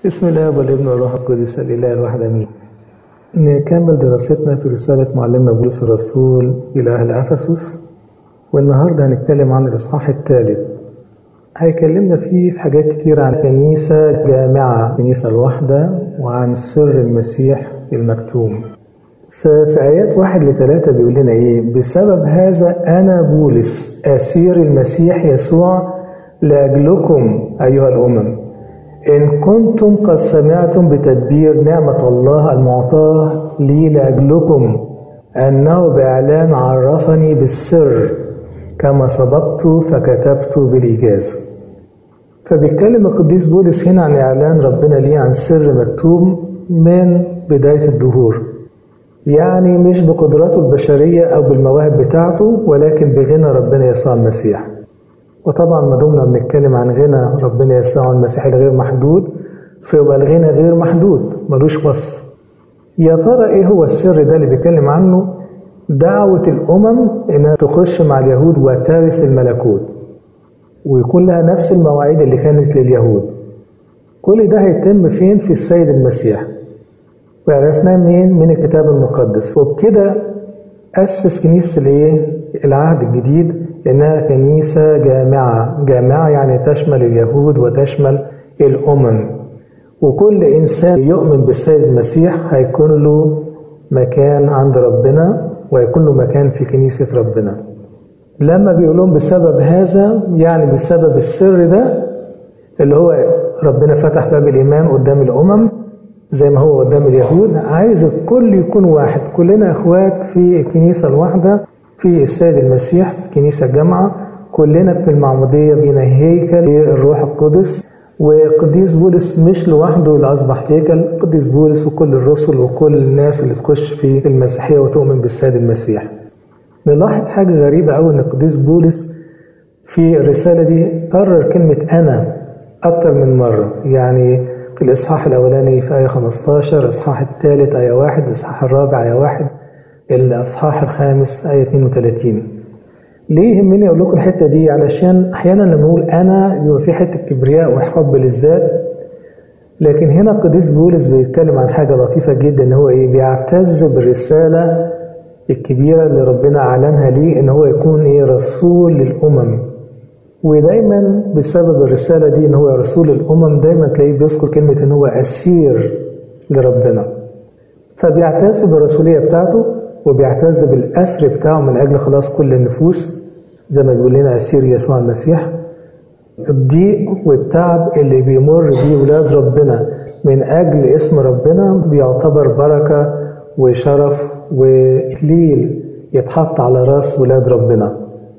بسم الله والابن والروح القدس الاله الواحد امين. نكمل دراستنا في رسالة معلمنا بولس الرسول إلى أهل أفسس والنهاردة هنتكلم عن الإصحاح الثالث هيكلمنا فيه في حاجات كتير عن كنيسة جامعة كنيسة الواحدة وعن سر المسيح المكتوم ففي آيات واحد لثلاثة بيقول لنا إيه بسبب هذا أنا بولس أسير المسيح يسوع لأجلكم أيها الأمم إن كنتم قد سمعتم بتدبير نعمة الله المعطاة لي لأجلكم أنه بإعلان عرفني بالسر كما سبقت فكتبت بالإيجاز فبيتكلم القديس بولس هنا عن إعلان ربنا ليه عن سر مكتوب من بداية الدهور يعني مش بقدراته البشرية أو بالمواهب بتاعته ولكن بغنى ربنا يسوع المسيح وطبعا ما دمنا بنتكلم عن غنى ربنا يسوع المسيح الغير محدود فيبقى الغنى غير محدود ملوش وصف يا ترى ايه هو السر ده اللي بيتكلم عنه دعوة الأمم إنها تخش مع اليهود وترث الملكوت ويكون لها نفس المواعيد اللي كانت لليهود كل ده هيتم فين في السيد المسيح وعرفناه منين من الكتاب المقدس وبكده أسس كنيسة الإيه؟ العهد الجديد إنها كنيسة جامعة جامعة يعني تشمل اليهود وتشمل الأمم وكل إنسان يؤمن بالسيد المسيح هيكون له مكان عند ربنا ويكون له مكان في كنيسة ربنا لما بيقولون بسبب هذا يعني بسبب السر ده اللي هو ربنا فتح باب الإيمان قدام الأمم زي ما هو قدام اليهود عايز الكل يكون واحد كلنا اخوات في الكنيسة الواحدة في السيد المسيح في كنيسة جامعة كلنا في المعمودية بينا هيكل الروح القدس وقديس بولس مش لوحده اللي أصبح هيكل قديس بولس وكل الرسل وكل الناس اللي تخش في المسيحية وتؤمن بالسيد المسيح نلاحظ حاجة غريبة أوي إن قديس بولس في الرسالة دي كرر كلمة أنا أكتر من مرة يعني في الإصحاح الأولاني في آية 15 الإصحاح الثالث آية 1 الإصحاح الرابع آية 1 الإصحاح الخامس آية 32 ليه يهمني أقول لكم الحتة دي علشان أحيانا لما أقول أنا يبقى في حتة كبرياء وحب للذات لكن هنا القديس بولس بيتكلم عن حاجة لطيفة جدا إن هو إيه بيعتز بالرسالة الكبيرة اللي ربنا أعلنها ليه إن هو يكون إيه رسول للأمم ودايما بسبب الرسالة دي إن هو رسول الأمم دايما تلاقيه بيذكر كلمة إن هو أسير لربنا فبيعتز بالرسولية بتاعته وبيعتز بالأسر بتاعه من أجل خلاص كل النفوس زي ما بيقول لنا أسير يسوع المسيح الضيق والتعب اللي بيمر بيه ولاد ربنا من أجل اسم ربنا بيعتبر بركة وشرف وإكليل يتحط على راس ولاد ربنا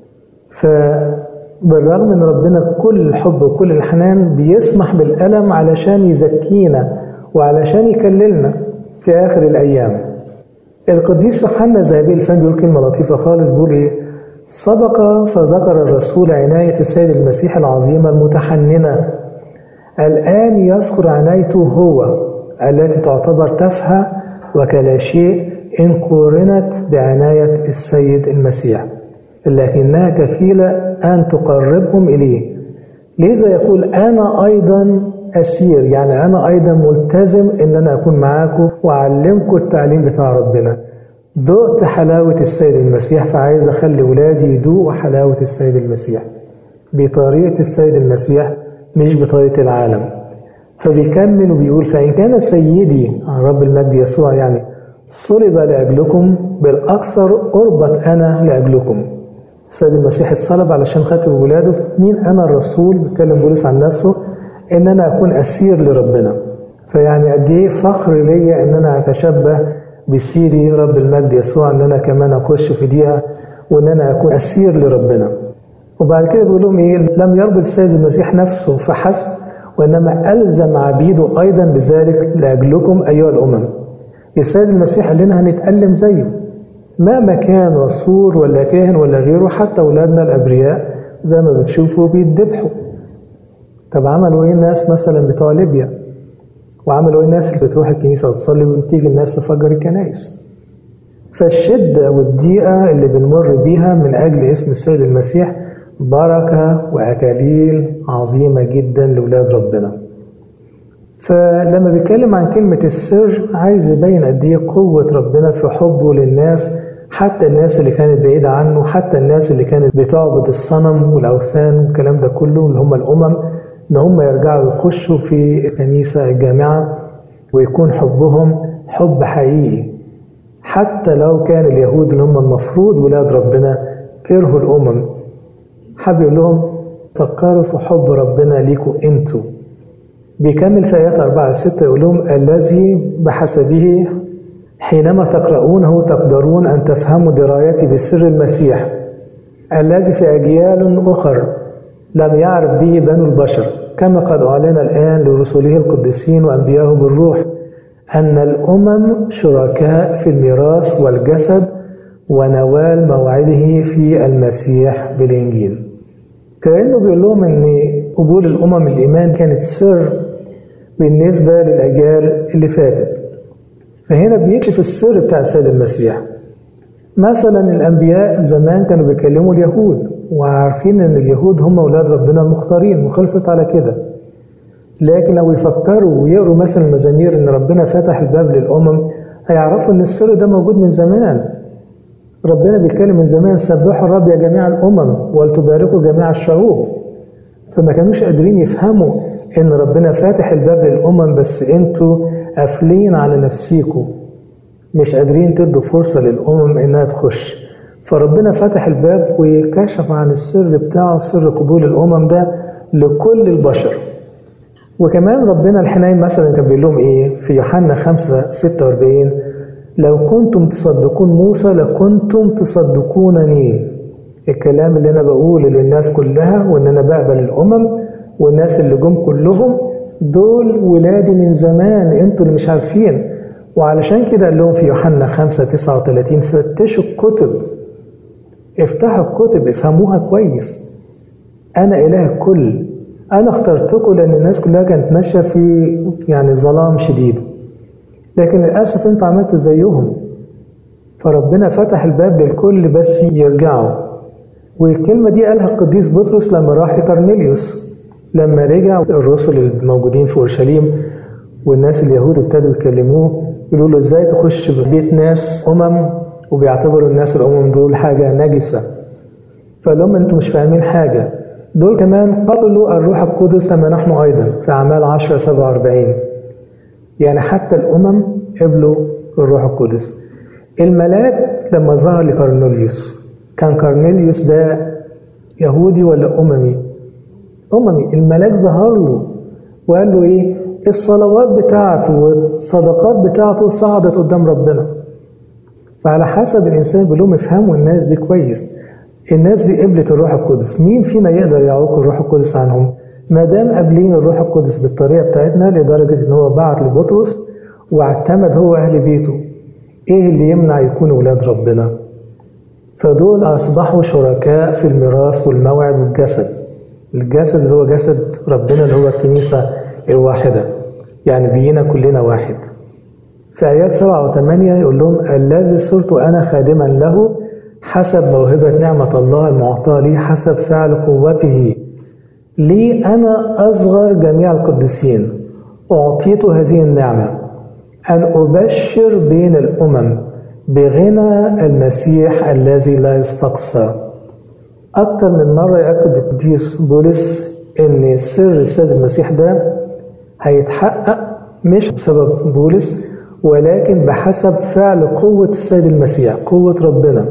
فبالرغم ان ربنا بكل الحب وكل الحنان بيسمح بالألم علشان يزكينا وعلشان يكللنا في آخر الأيام القديس يوحنا ذهبي الفم بيقول كلمة لطيفة خالص بيقول إيه سبق فذكر الرسول عناية السيد المسيح العظيمة المتحننة الآن يذكر عنايته هو التي تعتبر تافهة وكلا شيء إن قورنت بعناية السيد المسيح لكنها كفيلة أن تقربهم إليه لذا يقول أنا أيضا أسير يعني أنا أيضا ملتزم إن أنا أكون معاكم وأعلمكم التعليم بتاع ربنا دقت حلاوة السيد المسيح فعايز أخلي ولادي يدوقوا حلاوة السيد المسيح بطريقة السيد المسيح مش بطريقة العالم فبيكمل وبيقول فإن كان سيدي رب المجد يسوع يعني صلب لأجلكم بالأكثر قربت أنا لأجلكم السيد المسيح اتصلب علشان خاطر ولاده مين أنا الرسول بيتكلم بولس عن نفسه إن أنا أكون أسير لربنا فيعني قد إيه فخر ليا إن أنا أتشبه بسيري رب المجد يسوع إن أنا كمان أخش في ديها وإن أنا أكون أسير لربنا وبعد كده بيقول لهم إيه لم يربط السيد المسيح نفسه فحسب وإنما ألزم عبيده أيضا بذلك لأجلكم أيها الأمم السيد المسيح قال لنا هنتألم زيه مهما كان رسول ولا كاهن ولا غيره حتى أولادنا الأبرياء زي ما بتشوفوا بيتذبحوا طب عملوا ايه الناس مثلا بتوع ليبيا وعملوا ايه الناس اللي بتروح الكنيسه وتصلي وتيجي الناس تفجر الكنائس فالشده والضيقه اللي بنمر بيها من اجل اسم السيد المسيح بركه واكاليل عظيمه جدا لاولاد ربنا فلما بيتكلم عن كلمة السر عايز يبين قد إيه قوة ربنا في حبه للناس حتى الناس اللي كانت بعيدة عنه حتى الناس اللي كانت بتعبد الصنم والأوثان والكلام ده كله اللي هم الأمم إن هم يرجعوا يخشوا في الكنيسة الجامعة ويكون حبهم حب حقيقي حتى لو كان اليهود اللي هم المفروض ولاد ربنا كرهوا الأمم حب يقول لهم فكروا في حب ربنا ليكوا انتوا بيكمل في آيات 4 6 يقول لهم الذي بحسبه حينما تقرؤونه تقدرون أن تفهموا درايتي بسر المسيح الذي في أجيال أخر لم يعرف به بنو البشر كما قد أعلن الآن لرسله القديسين وأنبيائه بالروح أن الأمم شركاء في الميراث والجسد ونوال موعده في المسيح بالإنجيل كأنه بيقول لهم إن قبول الأمم الإيمان كانت سر بالنسبة للأجيال اللي فاتت فهنا بيكشف السر بتاع السيد المسيح مثلا الأنبياء زمان كانوا بيكلموا اليهود وعارفين إن اليهود هم أولاد ربنا المختارين وخلصت على كده لكن لو يفكروا ويقروا مثلا المزامير إن ربنا فتح الباب للأمم هيعرفوا إن السر ده موجود من زمان ربنا بيتكلم من زمان سبحوا الرب يا جميع الأمم ولتباركوا جميع الشعوب فما كانوش قادرين يفهموا إن ربنا فاتح الباب للأمم بس أنتوا قافلين على نفسيكوا مش قادرين تدوا فرصة للأمم إنها تخش فربنا فتح الباب وكشف عن السر بتاعه سر قبول الأمم ده لكل البشر وكمان ربنا الحنين مثلا كان بيقول لهم إيه في يوحنا 5 46 لو كنتم تصدقون موسى لكنتم تصدقونني الكلام اللي أنا بقوله للناس كلها وإن أنا بقبل الأمم والناس اللي جم كلهم دول ولادي من زمان انتوا اللي مش عارفين وعلشان كده قال لهم في يوحنا 5 39 فتشوا الكتب افتحوا الكتب افهموها كويس انا اله الكل انا اخترتكم لان الناس كلها كانت ماشيه في يعني ظلام شديد لكن للاسف انتوا عملتوا زيهم فربنا فتح الباب للكل بس يرجعوا والكلمه دي قالها القديس بطرس لما راح لكرنيليوس لما رجع الرسل الموجودين في اورشليم والناس اليهود ابتدوا يكلموه يقولوا له ازاي تخش بيت ناس امم وبيعتبروا الناس الامم دول حاجه نجسه فقال لهم انتوا مش فاهمين حاجه دول كمان قبلوا الروح القدس كما نحن ايضا في اعمال 10 47 يعني حتى الامم قبلوا الروح القدس الملاك لما ظهر لكرنيليوس كان كرنيليوس ده يهودي ولا اممي أممي الملاك ظهر له وقال له إيه الصلوات بتاعته والصدقات بتاعته صعدت قدام ربنا فعلى حسب الإنسان بيقول لهم افهموا الناس دي كويس الناس دي قبلت الروح القدس مين فينا يقدر يعوق الروح القدس عنهم ما دام قابلين الروح القدس بالطريقة بتاعتنا لدرجة إن هو بعت لبطرس واعتمد هو أهل بيته إيه اللي يمنع يكون أولاد ربنا فدول أصبحوا شركاء في الميراث والموعد والجسد الجسد اللي هو جسد ربنا اللي هو الكنيسة الواحدة يعني بينا كلنا واحد في آيات سبعة وثمانية يقول لهم الذي صرت أنا خادما له حسب موهبة نعمة الله المعطاة لي حسب فعل قوته لي أنا أصغر جميع القديسين أعطيت هذه النعمة أن أبشر بين الأمم بغنى المسيح الذي لا يستقصى أكتر من مرة يأكد القديس بولس إن سر السيد المسيح ده هيتحقق مش بسبب بولس ولكن بحسب فعل قوة السيد المسيح قوة ربنا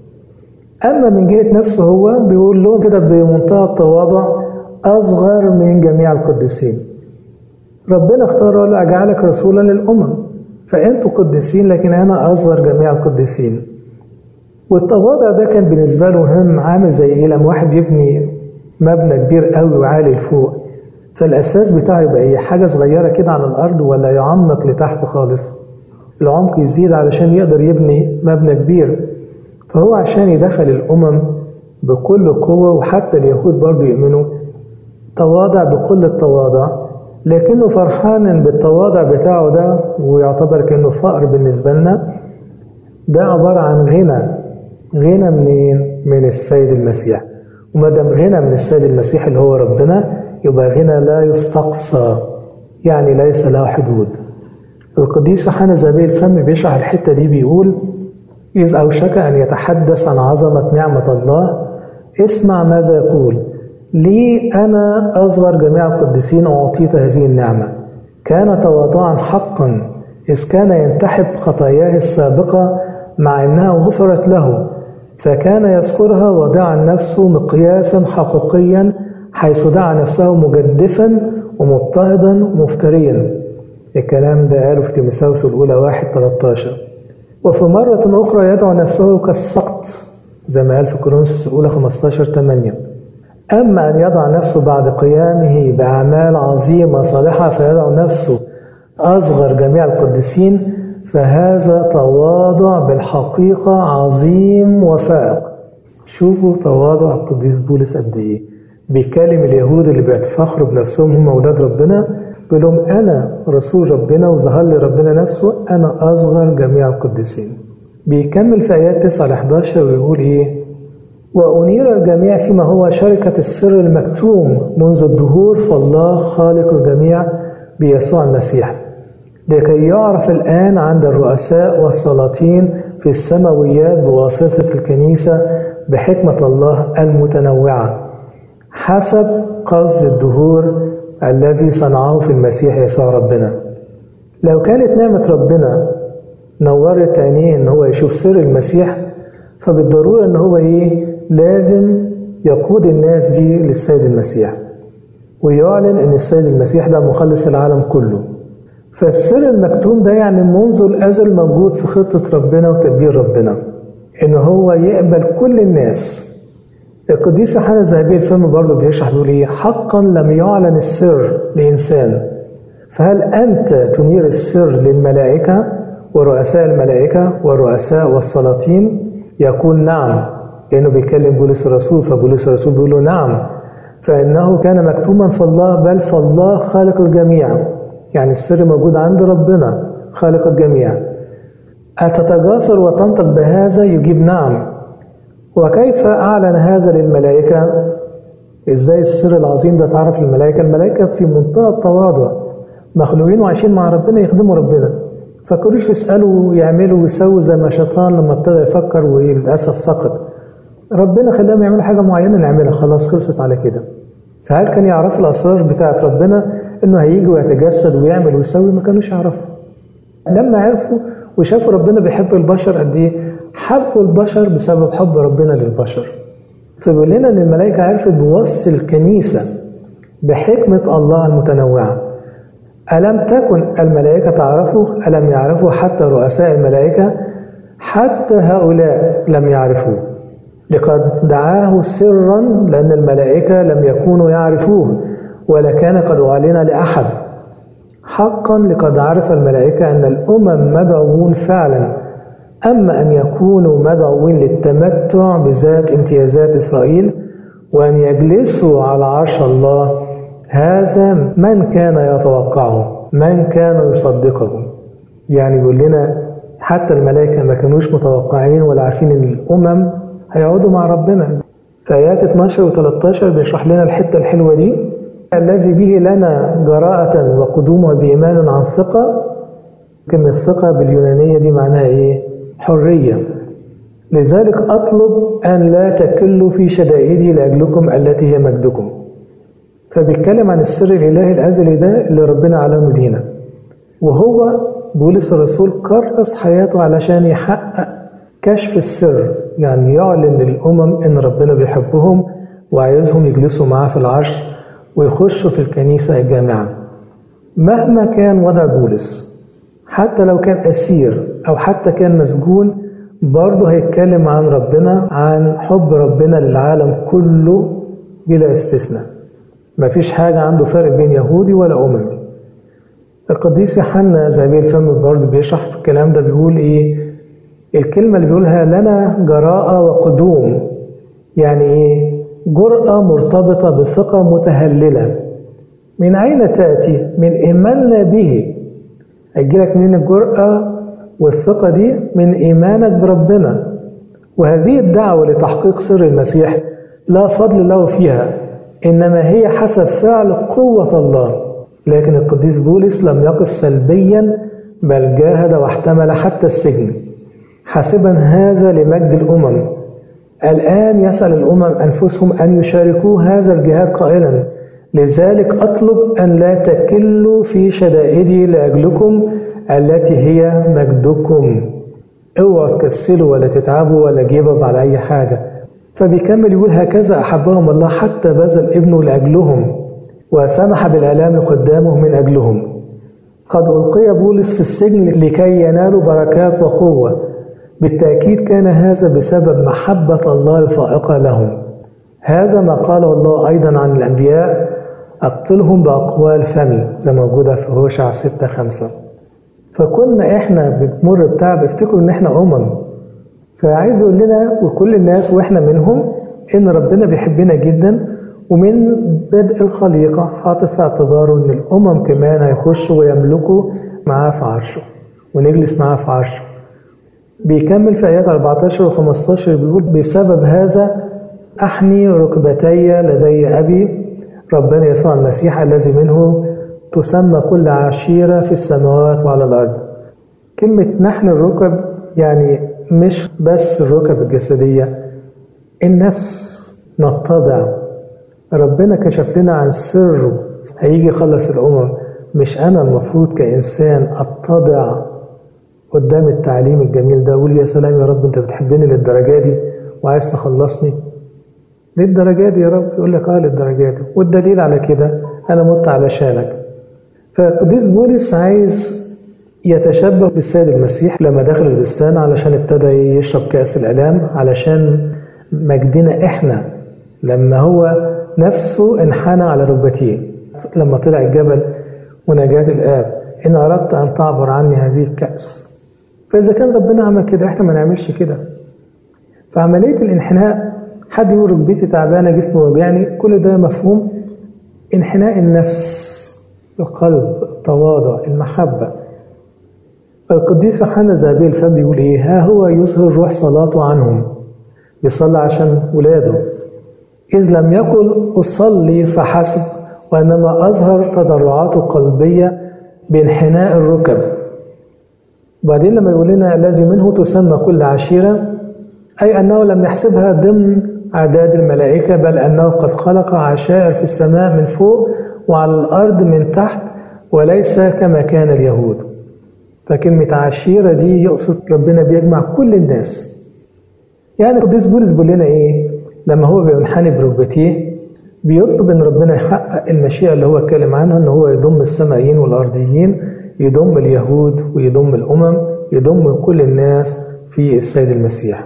أما من جهة نفسه هو بيقول لهم كده بمنتهى التواضع أصغر من جميع القديسين ربنا اختار وقال له أجعلك رسولا للأمم فأنتوا قديسين لكن أنا أصغر جميع القديسين والتواضع ده كان بالنسبة له مهم عامل زي إيه لما واحد يبني مبنى كبير قوي وعالي لفوق فالأساس بتاعه يبقى إيه حاجة صغيرة كده على الأرض ولا يعمق لتحت خالص العمق يزيد علشان يقدر يبني مبنى كبير فهو عشان يدخل الأمم بكل قوة وحتى اليهود برضه يؤمنوا تواضع بكل التواضع لكنه فرحان بالتواضع بتاعه ده ويعتبر كأنه فقر بالنسبة لنا ده عبارة عن غنى غنى منين؟ من السيد المسيح وما دام غنى من السيد المسيح اللي هو ربنا يبقى غنى لا يستقصى يعني ليس له حدود القديس يوحنا زبير الفم بيشرح الحتة دي بيقول إذ أوشك أن يتحدث عن عظمة نعمة الله اسمع ماذا يقول لي أنا أصغر جميع القديسين أعطيت هذه النعمة كان تواضعا حقا إذ كان ينتحب خطاياه السابقة مع أنها غفرت له فكان يذكرها واضعا نفسه مقياسا حقيقيا حيث دعا نفسه مجدفا ومضطهدا ومفتريا الكلام ده قاله في تيمساوس الأولى واحد 13 وفي مرة أخرى يدعو نفسه كالسقط زي ما قال في كورنثوس الأولى 15 8 أما أن يضع نفسه بعد قيامه بأعمال عظيمة صالحة فيدعو نفسه أصغر جميع القديسين فهذا تواضع بالحقيقة عظيم وفائق شوفوا تواضع القديس بولس قد إيه بيكلم اليهود اللي بيتفخروا بنفسهم هم أولاد ربنا بيقول لهم أنا رسول ربنا وظهر لي ربنا نفسه أنا أصغر جميع القديسين بيكمل في آيات 9 ل 11 ويقول إيه وأنير الجميع فيما هو شركة السر المكتوم منذ الدهور فالله خالق الجميع بيسوع المسيح لكي يعرف الآن عند الرؤساء والسلاطين في السماويات بواسطة الكنيسة بحكمة الله المتنوعة حسب قصد الدهور الذي صنعه في المسيح يسوع ربنا لو كانت نعمة ربنا نورت عينيه ان هو يشوف سر المسيح فبالضرورة ان هو ايه لازم يقود الناس دي للسيد المسيح ويعلن ان السيد المسيح ده مخلص العالم كله فالسر المكتوم ده يعني منذ الازل موجود في خطة ربنا وتدبير ربنا ان هو يقبل كل الناس القديس يوحنا الذهبي الفم برضه بيشرح بيقول ايه حقا لم يعلن السر لانسان فهل انت تنير السر للملائكه ورؤساء الملائكه والرؤساء والسلاطين يقول نعم لانه بيكلم بولس الرسول فبولس الرسول بيقول له نعم فانه كان مكتوما في الله بل فالله خالق الجميع يعني السر موجود عند ربنا خالق الجميع أتتجاسر وتنطق بهذا يجيب نعم وكيف أعلن هذا للملائكة؟ إزاي السر العظيم ده تعرف للملائكة؟ الملائكة في منتهى التواضع مخلوقين وعايشين مع ربنا يخدموا ربنا فكروش يسألوا ويعملوا ويسووا زي ما شيطان لما ابتدى يفكر وللأسف سقط ربنا خلاهم يعملوا حاجة معينة نعملها خلاص خلصت على كده فهل كان يعرفوا الأسرار بتاعت ربنا إنه هيجي ويتجسد ويعمل ويسوي ما كانوش يعرفوا لما عرفوا وشافوا ربنا بيحب البشر قد إيه حبوا البشر بسبب حب ربنا للبشر فبيقول لنا ان الملائكه عرفت بوصف الكنيسه بحكمه الله المتنوعه الم تكن الملائكه تعرفه الم يعرفوا حتى رؤساء الملائكه حتى هؤلاء لم يعرفوه لقد دعاه سرا لان الملائكه لم يكونوا يعرفوه ولا كان قد اعلن لاحد حقا لقد عرف الملائكه ان الامم مدعوون فعلا أما أن يكونوا مدعوين للتمتع بذات امتيازات إسرائيل وأن يجلسوا على عرش الله هذا من كان يتوقعه من كان يصدقه يعني بيقول لنا حتى الملائكة ما كانوش متوقعين ولا عارفين إن الأمم هيقعدوا مع ربنا في آيات 12 و 13 بيشرح لنا الحتة الحلوة دي الذي به لنا جراءة وقدوم بإيمان عن ثقة كلمة ثقة باليونانية دي معناها إيه؟ حرية لذلك أطلب أن لا تكلوا في شدائدي لأجلكم التي هي مجدكم فبيتكلم عن السر الإلهي الأزلي ده اللي ربنا علمه لينا وهو بولس الرسول كرس حياته علشان يحقق كشف السر يعني يعلن للأمم إن ربنا بيحبهم وعايزهم يجلسوا معاه في العرش ويخشوا في الكنيسة الجامعة مهما كان وضع بولس حتى لو كان أسير أو حتى كان مسجون برضه هيتكلم عن ربنا عن حب ربنا للعالم كله بلا استثناء مفيش حاجة عنده فرق بين يهودي ولا أممي القديس يوحنا زي الفم برضه بيشرح في الكلام ده بيقول إيه الكلمة اللي بيقولها لنا جراءة وقدوم يعني إيه جرأة مرتبطة بثقة متهللة من أين تأتي؟ من إيماننا به هيجيلك منين الجرأة والثقة دي من إيمانك بربنا وهذه الدعوة لتحقيق سر المسيح لا فضل له فيها إنما هي حسب فعل قوة الله لكن القديس بولس لم يقف سلبيا بل جاهد واحتمل حتى السجن حاسبا هذا لمجد الأمم الآن يسأل الأمم أنفسهم أن يشاركوا هذا الجهاد قائلا لذلك أطلب أن لا تكلوا في شدائدي لأجلكم التي هي مجدكم اوعوا تكسلوا ولا تتعبوا ولا جيبوا على أي حاجة فبيكمل يقول هكذا أحبهم الله حتى بذل ابنه لأجلهم وسمح بالآلام لقدامه من أجلهم قد ألقي بولس في السجن لكي ينالوا بركات وقوة بالتأكيد كان هذا بسبب محبة الله الفائقة لهم هذا ما قاله الله أيضا عن الأنبياء أقتلهم بأقوال فمي زي موجودة في هوشع 6 5 فكنا إحنا بنمر بتعب افتكروا إن إحنا أمم فعايز يقول لنا وكل الناس وإحنا منهم إن ربنا بيحبنا جدا ومن بدء الخليقة حاطط في اعتباره إن الأمم كمان هيخشوا ويملكوا معاه في عرشه ونجلس معاه في عرشه بيكمل في آيات 14 و 15 بيقول بسبب هذا أحني ركبتي لدي أبي ربنا يسوع المسيح الذي منه تسمى كل عشيرة في السماوات وعلى الأرض كلمة نحن الركب يعني مش بس الركب الجسدية النفس نتضع ربنا كشف لنا عن سره هيجي يخلص الأمم مش أنا المفروض كإنسان أتضع قدام التعليم الجميل ده أقول يا سلام يا رب أنت بتحبني للدرجة دي وعايز تخلصني للدرجة دي يا رب يقول لك اه للدرجة دي والدليل على كده أنا مت علشانك فقديس بولس عايز يتشبه بالسيد المسيح لما دخل البستان علشان ابتدى يشرب كأس الآلام علشان مجدنا إحنا لما هو نفسه انحنى على ركبتيه لما طلع الجبل ونجاة الآب إن أردت أن تعبر عني هذه الكأس فإذا كان ربنا عمل كده إحنا ما نعملش كده فعملية الانحناء حد يقول ركبتي تعبانة جسمي وجعني كل ده مفهوم انحناء النفس القلب التواضع المحبة القديس يوحنا ذهبي الفم بيقول ايه ها هو يظهر روح صلاته عنهم بيصلي عشان ولاده إذ لم يقل أصلي فحسب وإنما أظهر تضرعاته القلبية بانحناء الركب وبعدين لما يقول لنا الذي منه تسمى كل عشيرة أي أنه لم يحسبها ضمن أعداد الملائكة بل أنه قد خلق عشائر في السماء من فوق وعلى الأرض من تحت وليس كما كان اليهود فكلمة عشيرة دي يقصد ربنا بيجمع كل الناس يعني القديس بولس بيقول لنا إيه لما هو بينحني بركبتيه بيطلب ان ربنا يحقق المشيئه اللي هو اتكلم عنها ان هو يضم السمائيين والارضيين يضم اليهود ويضم الامم يضم كل الناس في السيد المسيح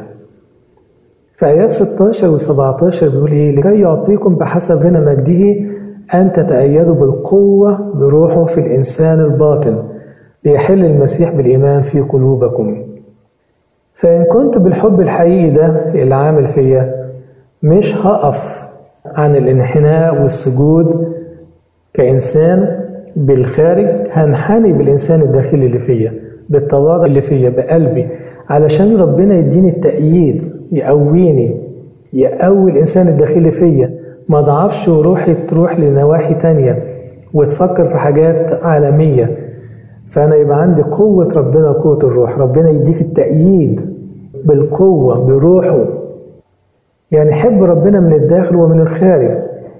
في آيات 16 و 17 بيقول إيه لكي يعطيكم بحسب غنى مجده أن تتأيدوا بالقوة بروحه في الإنسان الباطن ليحل المسيح بالإيمان في قلوبكم فإن كنت بالحب الحقيقي ده اللي عامل فيا مش هقف عن الانحناء والسجود كإنسان بالخارج هنحني بالإنسان الداخلي اللي فيا بالتواضع اللي فيا بقلبي علشان ربنا يديني التأييد يقويني يقوي الإنسان الداخلي فيا ما ضعفش وروحي تروح لنواحي تانية وتفكر في حاجات عالمية فأنا يبقى عندي قوة ربنا وقوة الروح ربنا يديك التأييد بالقوة بروحه يعني حب ربنا من الداخل ومن الخارج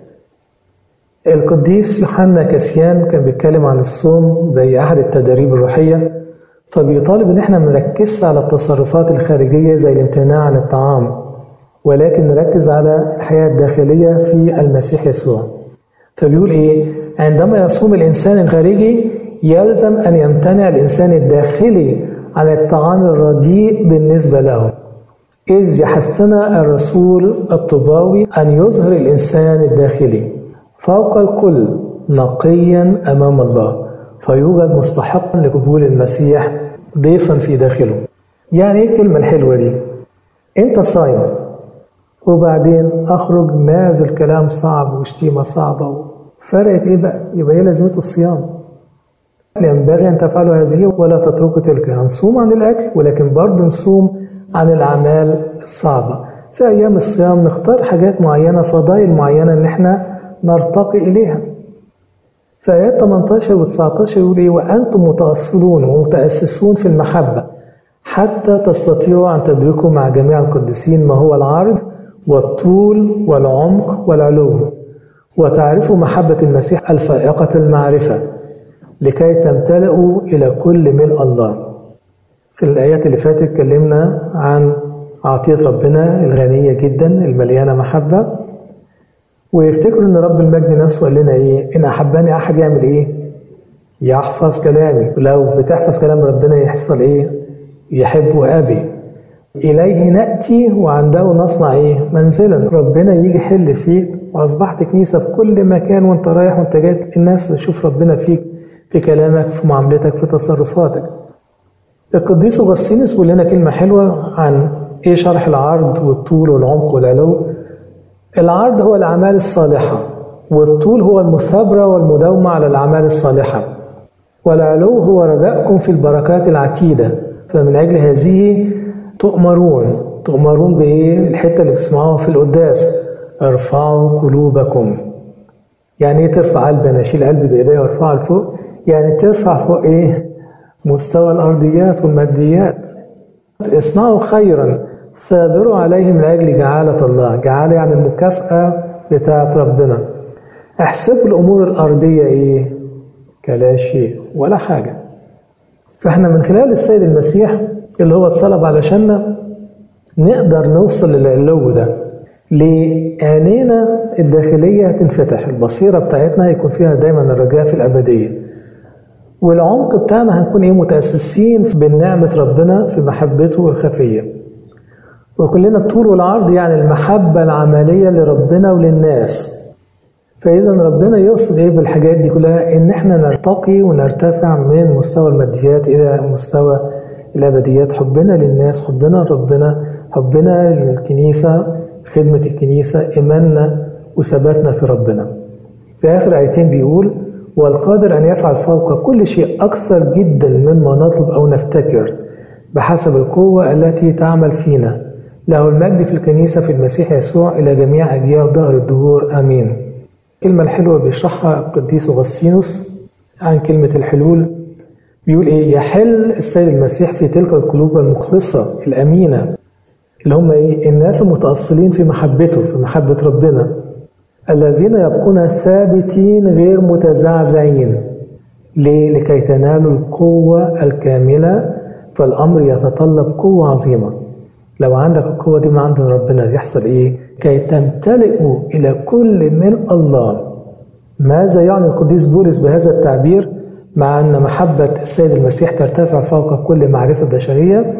القديس يوحنا كاسيان كان بيتكلم عن الصوم زي أحد التدريب الروحية فبيطالب إن احنا مركزش على التصرفات الخارجية زي الامتناع عن الطعام ولكن نركز على الحياة الداخلية في المسيح يسوع فبيقول إيه عندما يصوم الإنسان الخارجي يلزم أن يمتنع الإنسان الداخلي عن الطعام الرديء بالنسبة له إذ يحثنا الرسول الطباوي أن يظهر الإنسان الداخلي فوق الكل نقيا أمام الله فيوجد مستحقا لقبول المسيح ضيفا في داخله يعني ايه الكلمة الحلوة دي انت صايم وبعدين اخرج نازل كلام صعب وشتيمة صعبة فرقت ايه بقى يبقى ايه لازمته الصيام ينبغي ان تفعلوا هذه ولا تتركوا تلك هنصوم عن الاكل ولكن برضه نصوم عن الاعمال الصعبة في ايام الصيام نختار حاجات معينة فضائل معينة ان احنا نرتقي اليها في آيات 18 و19 يقول إيه وأنتم متأصلون ومتأسسون في المحبة حتى تستطيعوا أن تدركوا مع جميع القديسين ما هو العرض والطول والعمق والعلو وتعرفوا محبة المسيح الفائقة المعرفة لكي تمتلئوا إلى كل ملء الله في الآيات اللي فاتت اتكلمنا عن عطية ربنا الغنية جدا المليانة محبة ويفتكروا ان رب المجد نفسه قال لنا ايه ان احبني احد يعمل ايه يحفظ كلامي لو بتحفظ كلام ربنا يحصل ايه يحب ابي اليه ناتي وعنده نصنع ايه منزلا ربنا يجي يحل فيك واصبحت كنيسه في كل مكان وانت رايح وانت جاي الناس تشوف ربنا فيك في كلامك في معاملتك في تصرفاتك القديس اغسطينوس بيقول لنا كلمه حلوه عن ايه شرح العرض والطول والعمق والعلو العرض هو الأعمال الصالحة والطول هو المثابرة والمداومة على الأعمال الصالحة والعلو هو رجاءكم في البركات العتيدة فمن أجل هذه تؤمرون تؤمرون بإيه؟ الحتة اللي بتسمعوها في القداس ارفعوا قلوبكم يعني ايه ترفع قلبي انا اشيل قلبي بايديا وارفعه لفوق يعني ترفع فوق ايه مستوى الارضيات والماديات اصنعوا خيرا ثابروا عليه من أجل جعالة الله جعالة يعني المكافأة بتاعة ربنا احسبوا الأمور الأرضية إيه كلا شيء ولا حاجة فإحنا من خلال السيد المسيح اللي هو اتصلب علشاننا نقدر نوصل للعلو ده لعينينا الداخلية هتنفتح البصيرة بتاعتنا هيكون فيها دايما الرجاء في الأبدية والعمق بتاعنا هنكون ايه متأسسين بالنعمة ربنا في محبته الخفية وكلنا الطول والعرض يعني المحبة العملية لربنا وللناس فإذا ربنا يقصد إيه بالحاجات دي كلها إن إحنا نرتقي ونرتفع من مستوى الماديات إلى مستوى الأبديات حبنا للناس حبنا لربنا حبنا للكنيسة خدمة الكنيسة إيماننا وثباتنا في ربنا في آخر آيتين بيقول والقادر أن يفعل فوق كل شيء أكثر جدا مما نطلب أو نفتكر بحسب القوة التي تعمل فينا له المجد في الكنيسة في المسيح يسوع إلى جميع أجيال ظهر الدهور آمين الكلمة الحلوة بيشرحها القديس أغسطينوس عن كلمة الحلول بيقول إيه يحل السيد المسيح في تلك القلوب المخلصة الأمينة اللي هم إيه الناس المتأصلين في محبته في محبة ربنا الذين يبقون ثابتين غير متزعزعين ليه؟ لكي تنالوا القوة الكاملة فالأمر يتطلب قوة عظيمة لو عندك القوة دي من عند ربنا يحصل إيه؟ كي تمتلئوا إلى كل ملء الله ماذا يعني القديس بولس بهذا التعبير مع أن محبة السيد المسيح ترتفع فوق كل معرفة بشرية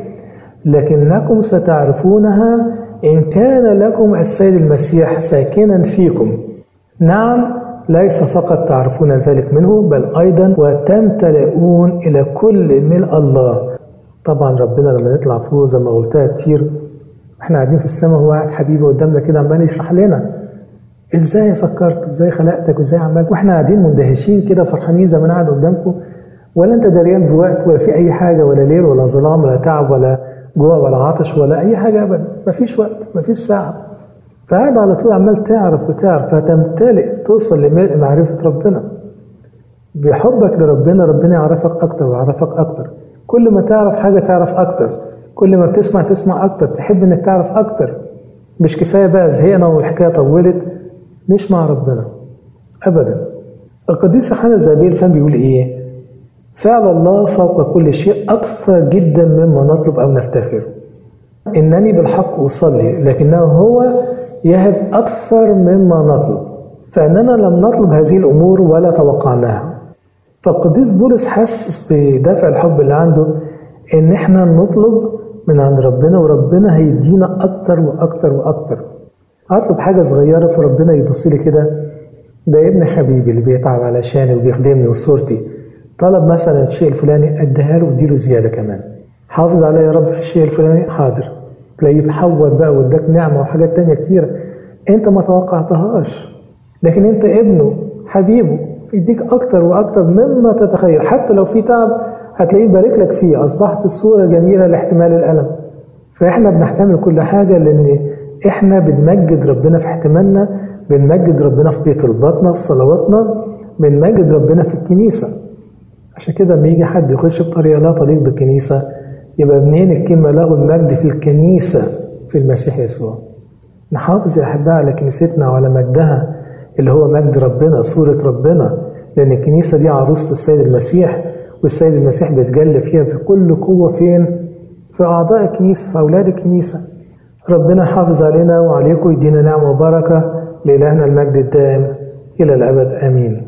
لكنكم ستعرفونها إن كان لكم السيد المسيح ساكنا فيكم نعم ليس فقط تعرفون ذلك منه بل أيضا وتمتلئون إلى كل ملء الله طبعا ربنا لما يطلع فوق زي ما قلتها كتير احنا قاعدين في السماء هو قاعد حبيبي قدامنا كده عمال يشرح لنا ازاي فكرت وازاي خلقتك وازاي عملت واحنا قاعدين مندهشين كده فرحانين زي ما انا قاعد قدامكم ولا انت دريان بوقت ولا في اي حاجه ولا ليل ولا ظلام ولا تعب ولا جوع ولا عطش ولا اي حاجه ابدا مفيش وقت مفيش ساعه فقاعد على طول عمال تعرف وتعرف فتمتلئ توصل لملء معرفه ربنا بحبك لربنا ربنا يعرفك اكتر ويعرفك اكتر كل ما تعرف حاجه تعرف اكتر كل ما بتسمع تسمع اكتر تحب انك تعرف اكتر مش كفايه بقى زهقنا والحكايه طولت مش مع ربنا ابدا القديس يوحنا الزابيل فهم بيقول ايه فعل الله فوق كل شيء اكثر جدا مما نطلب او نفتخر انني بالحق اصلي لكنه هو يهب اكثر مما نطلب فاننا لم نطلب هذه الامور ولا توقعناها فالقديس بولس حاسس بدافع الحب اللي عنده ان احنا نطلب من عند ربنا وربنا هيدينا اكتر واكتر واكتر اطلب حاجه صغيره فربنا يبص لي كده ده ابن حبيبي اللي بيتعب علشاني وبيخدمني وصورتي طلب مثلا الشيء الفلاني اديها له واديله زياده كمان حافظ عليا يا رب في الشيء الفلاني حاضر تلاقيه يتحول بقى واداك نعمه وحاجات تانية كتيره انت ما توقعتهاش لكن انت ابنه حبيبه يديك اكتر واكتر مما تتخيل حتى لو في تعب هتلاقيه بارك لك فيه اصبحت الصوره جميله لاحتمال الالم فاحنا بنحتمل كل حاجه لان احنا بنمجد ربنا في احتمالنا بنمجد ربنا في بيت البطنة في صلواتنا بنمجد ربنا في الكنيسة عشان كده لما يجي حد يخش بطريقة لا تليق بالكنيسة يبقى منين الكلمة له المجد في الكنيسة في المسيح يسوع نحافظ يا أحباء على كنيستنا وعلى مجدها اللي هو مجد ربنا صورة ربنا لأن الكنيسة دي عروسة السيد المسيح والسيد المسيح بيتجلى فيها في كل قوة فين؟ في أعضاء الكنيسة في أولاد الكنيسة ربنا يحافظ علينا وعليكم يدينا نعمة وبركة لإلهنا المجد الدائم إلى الأبد آمين